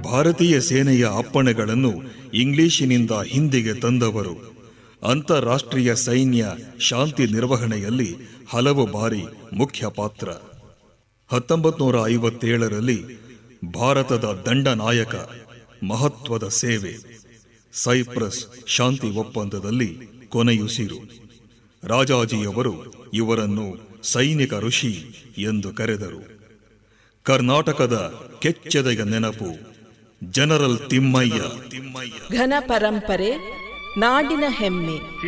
ಭಾರತೀಯ ಸೇನೆಯ ಅಪ್ಪಣೆಗಳನ್ನು ಇಂಗ್ಲಿಶಿನಿಂದ ಹಿಂದಿಗೆ ತಂದವರು ಅಂತಾರಾಷ್ಟ್ರೀಯ ಸೈನ್ಯ ಶಾಂತಿ ನಿರ್ವಹಣೆಯಲ್ಲಿ ಹಲವು ಬಾರಿ ಮುಖ್ಯ ಪಾತ್ರ ಹತ್ತೊಂಬತ್ತು ನೂರ ಐವತ್ತೇಳರಲ್ಲಿ ಭಾರತದ ದಂಡನಾಯಕ ಮಹತ್ವದ ಸೇವೆ ಸೈಪ್ರಸ್ ಶಾಂತಿ ಒಪ್ಪಂದದಲ್ಲಿ ಕೊನೆಯುಸಿರು ರಾಜಾಜಿಯವರು ಇವರನ್ನು ಸೈನಿಕ ಋಷಿ ಎಂದು ಕರೆದರು ಕರ್ನಾಟಕದ ಕೆಚ್ಚೆದೆಯ ನೆನಪು ಜನರಲ್ ತಿಮ್ಮಯ್ಯ ತಿಮ್ಮಯ್ಯ ಘನ ಪರಂಪರೆ ನಾಡಿನ ಹೆಮ್ಮೆ